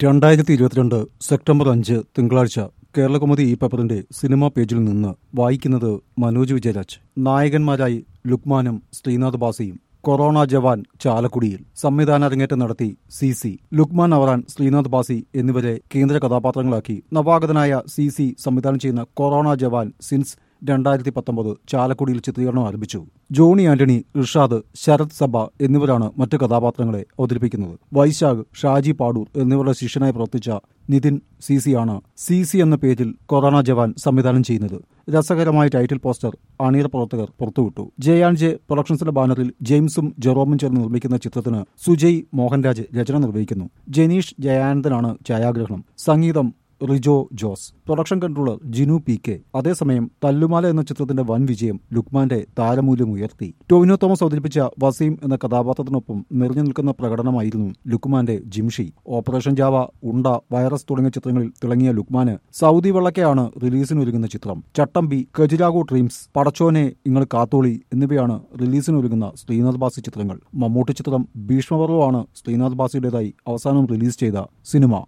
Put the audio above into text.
രണ്ടായിരത്തി ഇരുപത്തിരണ്ട് സെപ്റ്റംബർ അഞ്ച് തിങ്കളാഴ്ച കേരളകൗമുദി ഈ പേപ്പറിന്റെ സിനിമാ പേജിൽ നിന്ന് വായിക്കുന്നത് മനോജ് വിജയരാജ് നായകന്മാരായി ലുക്മാനും ശ്രീനാഥ് ബാസിയും കൊറോണ ജവാൻ ചാലക്കുടിയിൽ സംവിധാന അരങ്ങേറ്റം നടത്തി സി സി ലുക്മാൻ അവറാൻ ശ്രീനാഥ് ബാസി എന്നിവരെ കേന്ദ്ര കഥാപാത്രങ്ങളാക്കി നവാഗതനായ സി സി സംവിധാനം ചെയ്യുന്ന കൊറോണ ജവാൻ സിൻസ് രണ്ടായിരത്തി പത്തൊമ്പത് ചാലക്കുടിയിൽ ചിത്രീകരണം ആരംഭിച്ചു ജോണി ആന്റണി ഇർഷാദ് ശരത് സഭ എന്നിവരാണ് മറ്റു കഥാപാത്രങ്ങളെ അവതരിപ്പിക്കുന്നത് വൈശാഖ് ഷാജി പാടൂർ എന്നിവരുടെ ശിഷ്യനായി പ്രവർത്തിച്ച നിതിൻ സി സി ആണ് സി സി എന്ന പേജിൽ കൊറോണ ജവാൻ സംവിധാനം ചെയ്യുന്നത് രസകരമായ ടൈറ്റിൽ പോസ്റ്റർ അണിയറ പ്രവർത്തകർ പുറത്തുവിട്ടു ജെ ആൻഡ് ജെ പ്രൊഡക്ഷൻസിന്റെ ബാനറിൽ ജെയിംസും ജെറോമും ചേർന്ന് നിർമ്മിക്കുന്ന ചിത്രത്തിന് സുജയ് മോഹൻരാജ് രചന നിർവഹിക്കുന്നു ജനീഷ് ജയാനന്ദനാണ് ഛായാഗ്രഹണം സംഗീതം Rijo Jose production controller Jinu P K അതേസമയം തല്ലുമാല എന്ന ചിത്രത്തിന്റെ വൻ വിജയം ലുക്മാന്റെ താരമൂല്യം ഉയർത്തി ടോവിനോ തോമസ് അവതരിപ്പിച്ച വസീം എന്ന കഥാപാത്രത്തിനൊപ്പം നിറഞ്ഞു നിൽക്കുന്ന പ്രകടനമായിരുന്നു ലുക്മാന്റെ Jimshi Operation Java Unda virus തുടങ്ങിയ ചിത്രങ്ങളിൽ തിളങ്ങിയ ലുക്മാന് സൗദി വെള്ളക്കെയാണ് റിലീസിനൊരുങ്ങുന്ന ചിത്രം ചട്ടമ്പി കജിരാഗോ ഡ്രീംസ് പടച്ചോനെ ഇങ്ങൾ കാത്തോളി എന്നിവയാണ് റിലീസിനൊരുങ്ങുന്ന ശ്രീനാഥ് ബാസി ചിത്രങ്ങൾ മമ്മൂട്ടി ചിത്രം ഭീഷ്മപർവമാണ് ശ്രീനാഥ് ബാസിയുടേതായി അവസാനം റിലീസ് ചെയ്ത സിനിമ